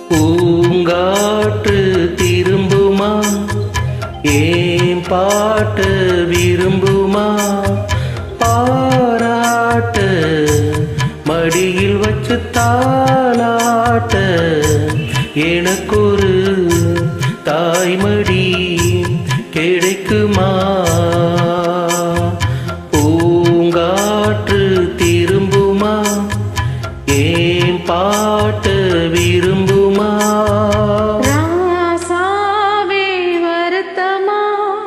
பூங்காற்று திரும்புமா ஏன் பாட்டு விரும்புமா பாராட்ட மடியில் வச்சு தாளாட்ட எனக்கொரு தாய்மடி கிடைக்குமா பூங்காற்று திரும்புமா ஏன் பாட்டு விரும்புமா ராசாவே வருத்தமா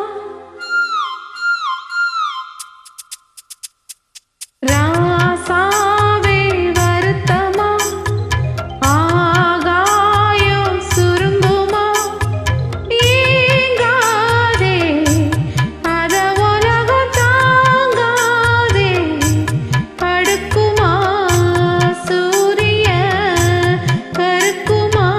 ராசாவே வருத்தமா ஆகாயம் சுருங்குமா ஏங்காதே அத உலகம் தாங்காதே படுக்குமா சூரிய கருக்குமா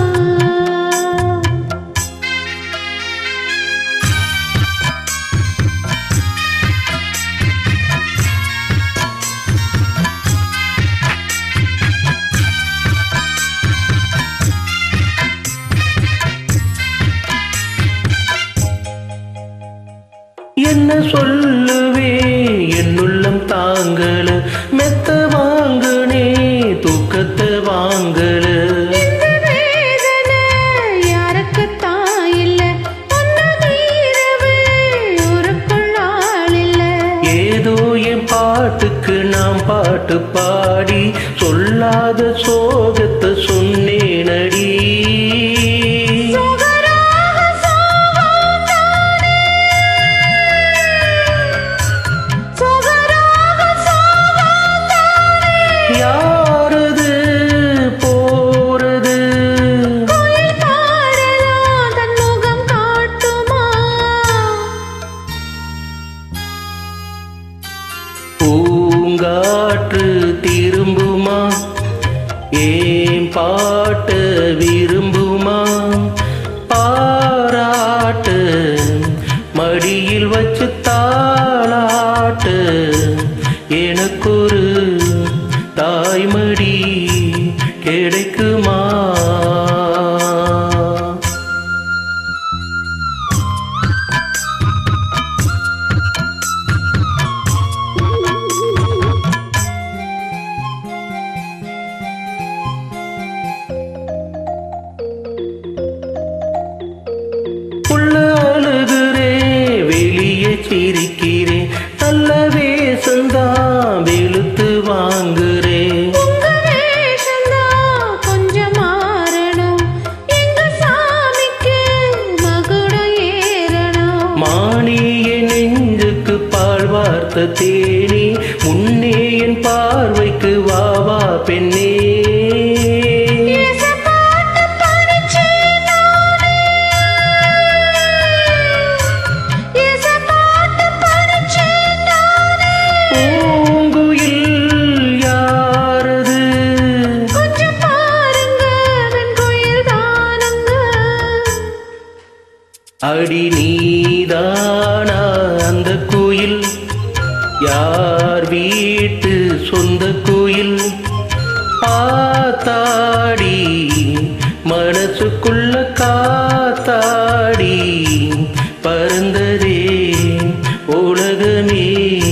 என்ன சொல்லுவே என்னுள்ளம் தாங்கல மெத்த வாங்குனே தூக்கத்தை வாங்கல இந்த வேதனை யாருக்குத்தான் இல்ல உன்னை மீறவே ஊருக்குள் ஆள் இல்ல ஏதோ என் பாட்டுக்கு நாம் பாட்டு பாடி சொல்லாத சோகத்தை சொன்னேனடி சுகராக சோகந்தானே. சுகராக சோகந்தானே. யாரது போறது கோயில் பாடலாம் தன் முகம் காட்டுமா பூங்காற்று திரும்புமா ஏன் பாட்டு விரும்புமா பாராட்டு மடியில் வச்சு தாளாட்டு எனக்கொரு தாய்மடி கிடைக்குமா உள்ள அழுகுறேன் வெளியே சிரிக்கிறேன் நல்ல வேஷந்தான் வெளுத்து வாங்குறேன் உங்க வேஷம்தான் கொஞ்சம் மாறணும் எங்க சாமிக்கு மகுடம் ஏறணும் மானிய நெஞ்சுக்கு பால் வார்த்த தேனி முன்னே என் பார்வைக்கு வா வா பெண்ணே இசப்பாட்டு படிச்சேன் நானே. இசப்பாட்டு படிச்சேன் நானே. பூங்குயில் யாரது கொஞ்சம் பாருங்க வெண்குயில் தானுங்க அடி நீதானா அந்த கோயில் யார் வீட்டு சொந்த கோயில் ஆத்தாடி மனசுக்குள்ள காத்தாடி பறந்ததே உலகமே